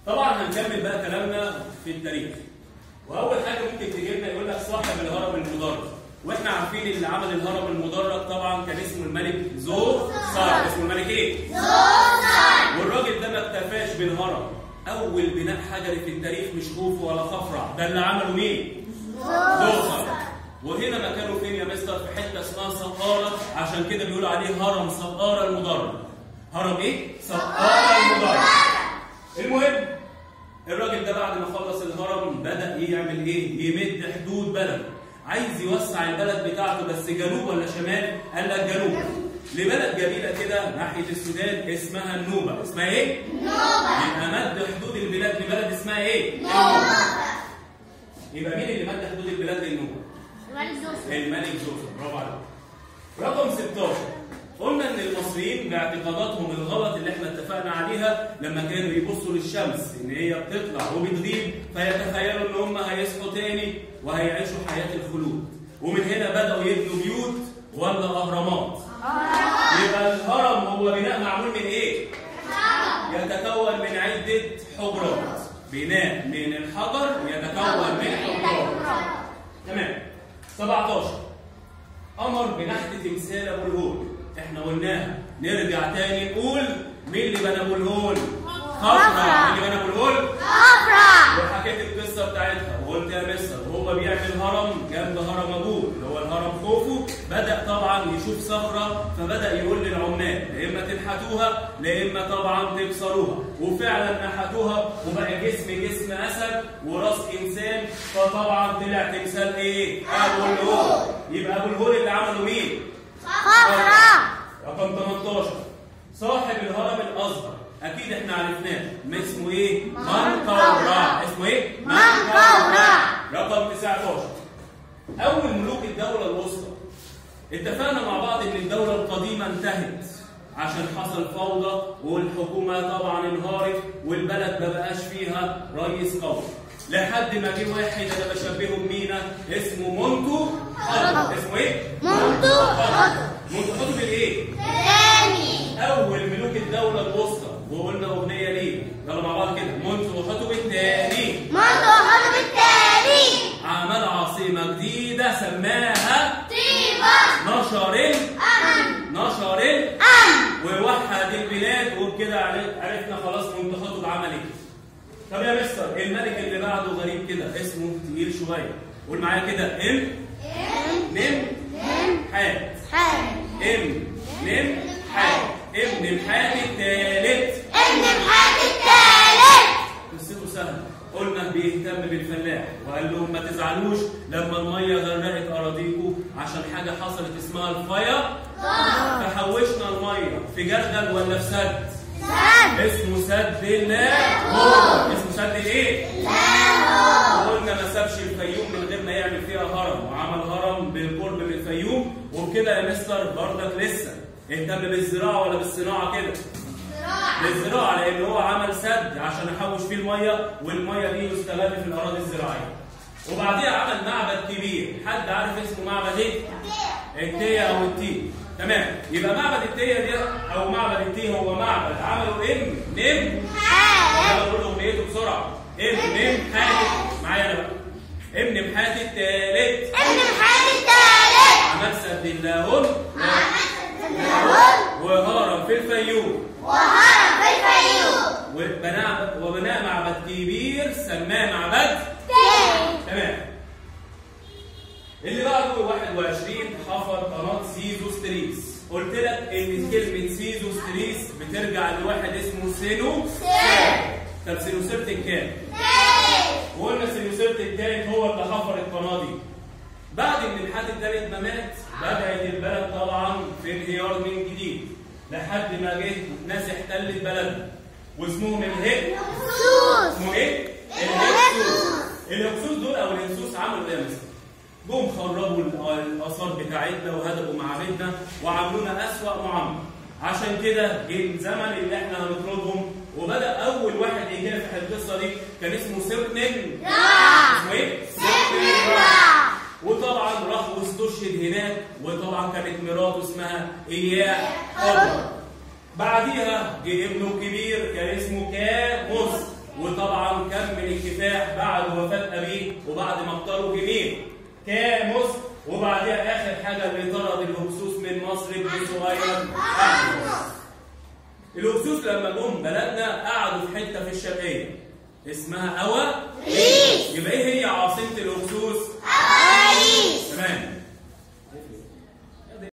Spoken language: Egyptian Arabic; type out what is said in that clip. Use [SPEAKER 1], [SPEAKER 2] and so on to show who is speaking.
[SPEAKER 1] طبعا هنكمل بقى كلامنا في التاريخ واول حاجه ممكن تجي لنا يقول لك صاحب الهرم المدرج واحنا عارفين اللي عمل الهرم المدرج طبعا كان اسمه الملك زو صار اسمه الملك ايه والراجل ده ما اكتفاش بالهرم اول بناء حجري في التاريخ مش خوفو ولا خفرع ده اللي عمله مين زوخر وهنا مكانه فين يا مستر في حته اسمها سقاره عشان كده بيقولوا عليه هرم سقاره المدرج هرم ايه سقاره المدرج المهم الراجل ده بعد ما خلص الهرم بدا يعمل ايه يمد حدود بلده عايز يوسع البلد بتاعته بس جنوب ولا شمال قال لك جنوب لبلد جميله كده ناحيه السودان اسمها النوبه اسمها ايه يبقى مد حدود البلاد لبلد اسمها ايه النوبه يبقى مين اللي مد حدود البلاد للنوبه الملك زوسر برافو عليك رقم 16 قلنا ان المصريين باعتقاداتهم الغلط اللي احنا اتفقنا عليها لما كانوا يبصوا للشمس ان هي بتطلع وبتغيب فيتخيلوا ان هم هيصحوا تاني وهيعيشوا حياه الخلود ومن هنا بداوا يبنوا بيوت ولا اهرامات يبقى الهرم هو بناء معمول من ايه يتكون من عده حجرات بناء من الحجر يتكون من حجرات تمام 17 امر بنحت تمثال ابو الهول احنا قلناها نرجع تاني نقول مين اللي بنى ابو الهول خفرع مين اللي بنى ابو الهول وحكيت القصه بتاعتها وقلت يا مستر وهو بيعمل هرم جنب هرم ابوه اللي هو الهرم خوفو بدا طبعا يشوف صخره فبدا يقول للعمال لا اما تنحتوها لا اما طبعا تكسروها وفعلا نحتوها وبقى جسم جسم اسد وراس انسان فطبعا طلع تمثال ايه؟ ابو الهول يبقى ابو الهول اللي عمله مين؟ رقم 18 صاحب الهرم الاصغر اكيد احنا عرفناه ما اسمه ايه منقورع اسمه ايه
[SPEAKER 2] منقورع.
[SPEAKER 1] رقم 19 اول ملوك الدوله الوسطى اتفقنا مع بعض ان الدوله القديمه انتهت عشان حصل فوضى والحكومه طبعا انهارت والبلد ما بقاش فيها رئيس قوي لحد ما جه واحد انا بشبهه بمينا اسمه مونتو حضر اسمه ايه؟
[SPEAKER 2] مونتو حضر.
[SPEAKER 1] مونتو حضر الايه؟ اول ملوك الدوله الوسطى وقلنا اغنيه ليه يلا مع بعض كده منذ وحطب التاني عمل عاصمه جديده سماها نشر ال- نشر ال- ووحد البلاد وبكده عرف- عرفنا خلاص منذ حطب عمل ايه طب يا مستر الملك اللي بعده غريب كده اسمه تقيل شويه قول معايا كده ام نم حات ام نم حات ابن الحات الثالث قصته سهله قلنا بيهتم بالفلاح وقال لهم ما تزعلوش لما الميه غرقت اراضيكم عشان حاجه حصلت اسمها الفيا فحوشنا الميه في جردل ولا في سد؟ اسمه سد اللاهور اسمه سد الايه؟ قلنا ما سابش الفيوم من غير ما يعمل فيها هرم وعمل هرم بالقرب من الفيوم وبكده يا مستر برضك لسه اهتم بالزراعه ولا بالصناعه كده؟ للزراعه لان هو عمل سد عشان يحوش فيه الميه والميه دي يستغل في الاراضي الزراعيه. وبعديها عمل معبد كبير، حد عارف اسمه معبد ايه؟ التيه او التي. تمام، يبقى معبد التيه دي او معبد التيه هو معبد عمله ام نم يلا نقول اغنيته بسرعه. ام نم حاتم معايا انا بقى. ام نم حاتم التالت عمل سد اللاهون وهرم في الفيوم. وبناء وبناء معبد كبير سماه معبد تمام اللي بعده 21 حفر قناه سيزو ستريس قلت لك ان كلمه سيزو ستريس بترجع لواحد اسمه سينو طب سينوسيرت كام؟ وقلنا سينوسيرت الثالث هو اللي حفر القناه دي بعد ان الحد الثالث ما مات بدات البلد طبعا في انهيار من جديد لحد ما جه ناس احتلت بلدنا واسمهم الهك اسمه ايه؟ الهكسوس الهكسوس دول او الهكسوس عملوا ايه يا مستر؟ جم خربوا ال- الاثار بتاعتنا وهدموا معابدنا وعاملونا اسوأ معامله عشان كده جه الزمن اللي احنا هنطردهم وبدا اول واحد يكافح القصه دي كان اسمه سيرنين اسمه ايه؟ سيرنين وطبعا راح واستشهد هناك وطبعا كانت مراته اسمها اياه حضر بعديها جه ابنه الكبير كان اسمه كاموس وطبعا كمل الكفاح بعد وفاه ابيه وبعد ما اختاروا جميل كاموس وبعدها اخر حاجه اللي طرد الهكسوس من مصر ابن صغير احمس الهكسوس لما جم بلدنا قعدوا في حته في الشرقيه اسمها اوا
[SPEAKER 2] ريس.
[SPEAKER 1] يبقى ايه هي